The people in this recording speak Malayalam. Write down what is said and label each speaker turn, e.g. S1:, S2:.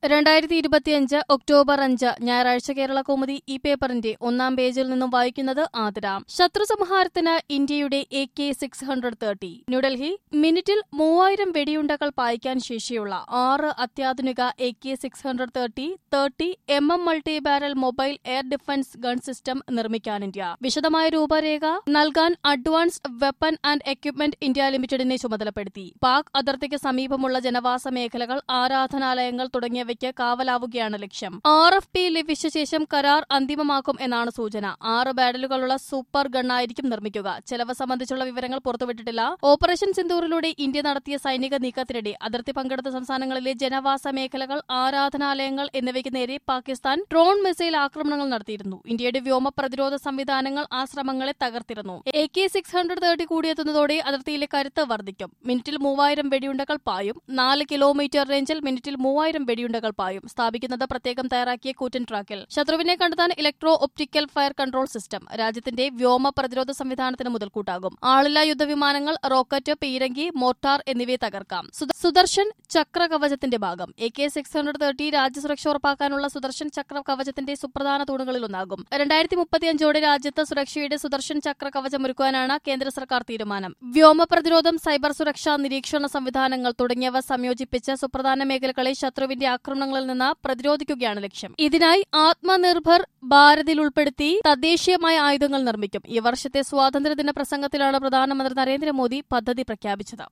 S1: രണ്ടായിരത്തി ഇരുപത്തിയഞ്ച് ഒക്ടോബർ അഞ്ച് ഞായറാഴ്ച കേരള കൗമുദി ഈ പേപ്പറിന്റെ ഒന്നാം പേജിൽ നിന്നും വായിക്കുന്നത് ആതിര ശത്രു സംഹാരത്തിന് ഇന്ത്യയുടെ A K six hundred thirty New Delhi മിനിറ്റിൽ മൂവായിരം വെടിയുണ്ടകൾ പായിക്കാൻ ശേഷിയുള്ള ആറ് അത്യാധുനിക A K six hundred thirty thirty M M multi barrel mobile air defence gun system നിർമ്മിക്കാൻ ഇന്ത്യ വിശദമായ രൂപരേഖ നൽകാൻ advanced weapon and equipment India ലിമിറ്റഡിനെ ചുമതലപ്പെടുത്തി പാക് അതിർത്തിക്ക് സമീപമുള്ള ജനവാസ മേഖലകൾ ആരാധനാലയങ്ങൾ തുടങ്ങിയവയ്ക്ക് കാവലാവുകയാണ് ലക്ഷ്യം ആർ എഫ് പി ലഭിച്ച ശേഷം കരാർ അന്തിമമാക്കും എന്നാണ് സൂചന ആറ് ബാരലുകളുള്ള സൂപ്പർ ഗണ്ണായിരിക്കും നിർമ്മിക്കുക ചെലവ് സംബന്ധിച്ചുള്ള വിവരങ്ങൾ പുറത്തുവിട്ടിട്ടില്ല ഓപ്പറേഷൻ സിന്ദൂറിലൂടെ ഇന്ത്യ നടത്തിയ സൈനിക നീക്കത്തിനിടെ അതിർത്തി പങ്കെടുത്ത സംസ്ഥാനങ്ങളിലെ ജനവാസ മേഖലകൾ ആരാധനാലയങ്ങൾ എന്നിവയ്ക്ക് നേരെ പാകിസ്ഥാൻ ഡ്രോൺ മിസൈൽ ആക്രമണങ്ങൾ നടത്തിയിരുന്നു ഇന്ത്യയുടെ വ്യോമ പ്രതിരോധ സംവിധാനങ്ങൾ ആ ശ്രമങ്ങളെ തകർത്തിരുന്നു A K six hundred thirty കൂടിയെത്തുന്നതോടെ അതിർത്തിയിലെ കരുത്ത് വർദ്ധിക്കും മിനിറ്റിൽ മൂവായിരം വെടിയുണ്ടകൾ പായും നാല് കിലോമീറ്റർ റേഞ്ചിൽ മിനിറ്റിൽ മൂവായിരം വെടിയുണ്ടകൾ പായും സ്ഥാപിക്കുന്നത് പ്രത്യേകം തയ്യാറാക്കിയ കൂറ്റൻ ട്രാക്കിൽ ശത്രുവിനെ കണ്ടെത്താൻ electro optical fire control system രാജ്യത്തിന്റെ വ്യോമ പ്രതിരോധ സംവിധാനത്തിന് മുതൽക്കൂട്ടാകും ആളില്ലാ യുദ്ധവിമാനങ്ങൾ റോക്കറ്റ് പീരങ്കി മോർട്ടാർ എന്നിവയെ തകർക്കാം സുദ- സുദർശൻ ചക്ര കവചത്തിന്റെ ഭാഗം A K six hundred thirty രാജ്യസുരക്ഷ ഉറപ്പാക്കാനുള്ള സുദർശൻ ചക്ര കവചത്തിന്റെ സുപ്രധാന തൂണുകളിലൊന്നാകും രണ്ടായിരത്തി മുപ്പത്തിയഞ്ചോടെ രാജ്യത്ത് സുരക്ഷയുടെ സുദർശൻ ചക്ര കവചം ഒരുക്കുവാനാണ് കേന്ദ്ര സർക്കാർ തീരുമാനം വ്യോമ പ്രതിരോധം സൈബർ സുരക്ഷ നിരീക്ഷണ സംവിധാനങ്ങൾ തുടങ്ങിയവ സംയോജിപ്പിച്ച് സുപ്രധാന മേഖലകളെ ശത്രുവിന്റെ ആക്രമണങ്ങളിൽ നിന്ന് പ്രതിരോധിക്കുകയാണ് ലക്ഷ്യം ഇതിനായി ആത്മനിർഭർ ഭാരതിൽ ഉൾപ്പെടുത്തി തദ്ദേശീയമായ ആയുധങ്ങൾ നിർമ്മിക്കും ഈ വർഷത്തെ സ്വാതന്ത്ര്യദിന പ്രസംഗത്തിലാണ് പ്രധാനമന്ത്രി നരേന്ദ്രമോദി പദ്ധതി പ്രഖ്യാപിച്ചത്